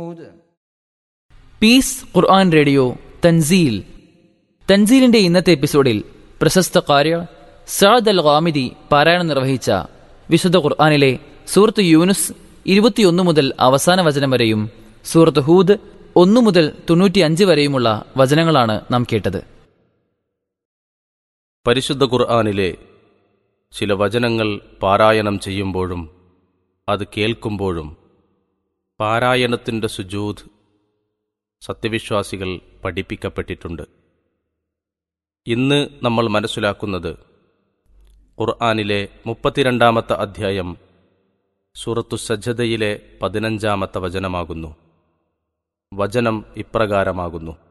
piece ഖുർആൻ radio തൻസീൽ തൻസീലിന്റെ ഇന്നത്തെ എപ്പിസോഡിൽ പ്രശസ്ത കാര്യ സാദ് അൽ ഖാമിദി പാരായണം നിർവഹിച്ച വിശുദ്ധ ഖുർആനിലെ സൂറത്ത് യൂനുസ് ഇരുപത്തിയൊന്ന് മുതൽ അവസാന വചനം വരെയും സൂറത്ത് ഹൂദ് ഒന്നു മുതൽ തൊണ്ണൂറ്റിയഞ്ച് വരെയുമുള്ള വചനങ്ങളാണ് നാം കേട്ടത് പരിശുദ്ധ ഖുർആാനിലെ ചില വചനങ്ങൾ പാരായണം ചെയ്യുമ്പോഴും അത് കേൾക്കുമ്പോഴും പാരായണത്തിൻ്റെ സുജൂദ് സത്യവിശ്വാസികൾ പഠിപ്പിക്കപ്പെട്ടിട്ടുണ്ട് ഇന്ന് നമ്മൾ മനസ്സിലാക്കുന്നത് ഖുർആാനിലെ മുപ്പത്തിരണ്ടാമത്തെ അധ്യായം സൂറത്തു സജ്ജതയിലെ പതിനഞ്ചാമത്തെ വചനമാകുന്നു വചനം ഇപ്രകാരമാകുന്നു